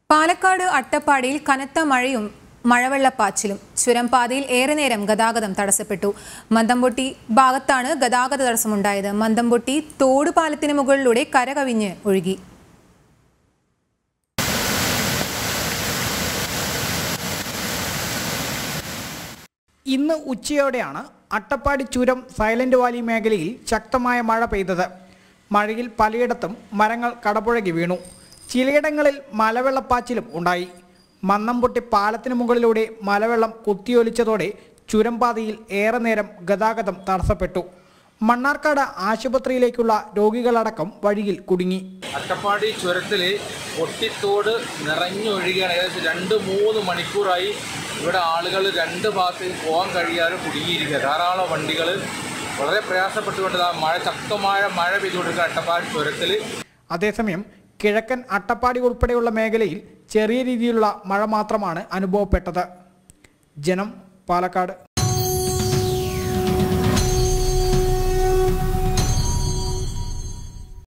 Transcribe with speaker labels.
Speaker 1: പാലക്കാട് അട്ടപ്പാടിയിൽ കനത്ത മഴയും മഴവെള്ളപ്പാച്ചിലും ചുരം പാതയിൽ ഏറെ നേരം ഗതാഗതം തടസ്സപ്പെട്ടു മന്ദംപൊട്ടി ഭാഗത്താണ് ഗതാഗത തടസ്സമുണ്ടായത് മന്ദംപൊട്ടി തോട് പാലത്തിന് മുകളിലൂടെ കരകവിഞ്ഞ് ഒഴുകി
Speaker 2: ഇന്ന് ഉച്ചയോടെയാണ് അട്ടപ്പാടി ചുരം സൈലന്റ് വാലി മേഖലയിൽ ശക്തമായ മഴ പെയ്തത് മഴയിൽ പലയിടത്തും മരങ്ങൾ കടപുഴകി വീണു ചിലയിടങ്ങളിൽ മലവെള്ളപ്പാച്ചിലും ഉണ്ടായി മന്നംപൊട്ടി പാലത്തിന് മുകളിലൂടെ മലവെള്ളം കുത്തിയൊലിച്ചതോടെ ചുരംപാതയിൽ ഏറെ നേരം ഗതാഗതം തടസ്സപ്പെട്ടു മണ്ണാർക്കാട് ആശുപത്രിയിലേക്കുള്ള രോഗികളടക്കം വഴിയിൽ കുടുങ്ങി
Speaker 3: അട്ടപ്പാടി ചുരത്തിൽ പൊട്ടിത്തോട് നിറഞ്ഞൊഴുകിയാണ് ഏകദേശം രണ്ട് മൂന്ന് മണിക്കൂറായി ഇവിടെ ആളുകൾ രണ്ട് ഭാഗത്തേക്ക് പോകാൻ കഴിയാതെ കുടുങ്ങിയിരിക്കുക ധാരാളം വണ്ടികൾ വളരെ പ്രയാസപ്പെട്ടുകൊണ്ട് ദാ മഴ ശക്തമായ മഴ പെയ്തുകൊണ്ടിരിക്കുന്ന അട്ടപ്പാടി ചുരത്തിൽ
Speaker 2: അതേസമയം കിഴക്കൻ അട്ടപ്പാടി ഉൾപ്പെടെയുള്ള മേഖലയിൽ ചെറിയ രീതിയിലുള്ള മഴ മാത്രമാണ് അനുഭവപ്പെട്ടത് ജനം പാലക്കാട്